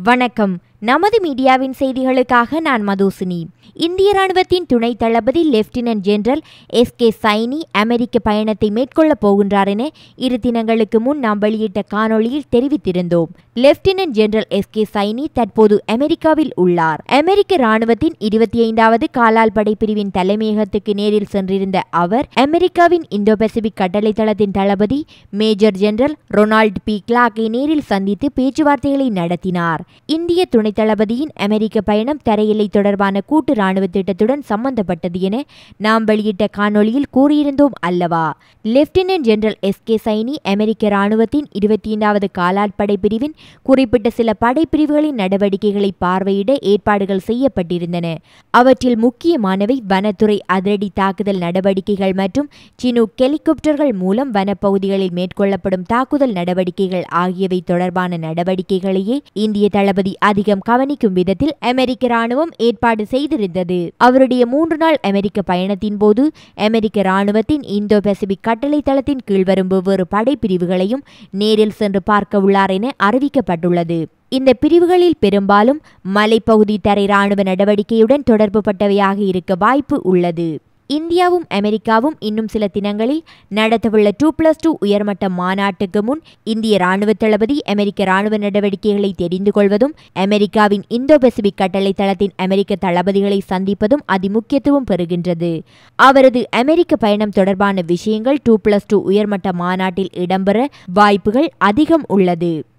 வணக்கம் நமது மீடியாவின் செய்திகளுக்காக நான் மதுசினி இந்திய ராணுவத்தின் துணை தளபதி lieutenant general S K Saini அமெரிக்க பயணத்தை மேற்கொள்ளப் போகின்றார் என இரு தினங்களுக்கு முன் நாம் வெளியிட்ட காணொளியில் தெரிவித்திருந்தோம் lieutenant general S K Saini தற்போது அமெரிக்காவில் உள்ளார் அமெரிக்க ராணுவத்தின் இருபத்தி ஐந்தாவது காலால் படை பிரிவின் தலைமையகத்துக்கு நேரில் சென்றிருந்த அவர் அமெரிக்காவின் இந்தோ பசிபிக் கட்டளை தளத்தின் தளபதி மேஜர் ஜெனரல் ரொனால்ட் பி கிளாக்கை நேரில் சந்தித்து பேச்சுவார்த்தைகளை நடத்தினார் இந்திய துணை தளபதியின் அமெரிக்க பயணம் தரையில்லை தொடர்பான கூட்டு ராணுவ திட்டத்துடன் சம்பந்தப்பட்டது என நாம் வெளியிட்ட காணொளியில் கூறியிருந்தோம் அல்லவா lieutenant general S K Saini அமெரிக்க ராணுவத்தின் இருபத்தி ஐந்தாவது காலாட் படைப்பிரிவின் குறிப்பிட்ட சில படைப்பிரிவுகளின் நடவடிக்கைகளை பார்வையிட ஏற்பாடுகள் செய்யப்பட்டிருந்தன அவற்றில் முக்கியமானவை வனத்துறை அதிரடி தாக்குதல் நடவடிக்கைகள் மற்றும் சினூக் ஹெலிகாப்டர்கள் மூலம் வனப்பகுதிகளில் மேற்கொள்ளப்படும் தாக்குதல் நடவடிக்கைகள் ஆகியவை தொடர்பான நடவடிக்கைகளையே இந்திய தளபதி அதிகம் கவனிக்கும் விதத்தில் அமெரிக்க ராணுவம் ஏற்பாடு செய்திருந்தது அவருடைய மூன்று நாள் அமெரிக்க பயணத்தின் போது அமெரிக்க ராணுவத்தின் இந்தோ பசிபிக் கட்டளை தளத்தின் கீழ் வரும் வெவ்வேறு படைப்பிரிவுகளையும் நேரில் சென்று பார்க்க உள்ளார் என அறிவிக்கப்பட்டுள்ளது இந்த பிரிவுகளில் பெரும்பாலும் மலைப்பகுதி தரை ராணுவ நடவடிக்கையுடன் தொடர்புபட்டவையாக இருக்க வாய்ப்பு உள்ளது இந்தியாவும் அமெரிக்காவும் இன்னும் சில தினங்களில் நடத்தவுள்ள டூ பிளஸ் டூ உயர்மட்ட மாநாட்டுக்கு முன் இந்திய ராணுவ தளபதி அமெரிக்க ராணுவ நடவடிக்கைகளை தெரிந்து கொள்வதும் அமெரிக்காவின் இந்தோ பசிபிக் கட்டளை தளத்தின் அமெரிக்க தளபதிகளை சந்திப்பதும் அதிமுக்கியத்துவம் பெறுகின்றது அவரது அமெரிக்க பயணம் தொடர்பான விஷயங்கள் டூ பிளஸ் டூ உயர்மட்ட மாநாட்டில் இடம்பெற வாய்ப்புகள் அதிகம் உள்ளது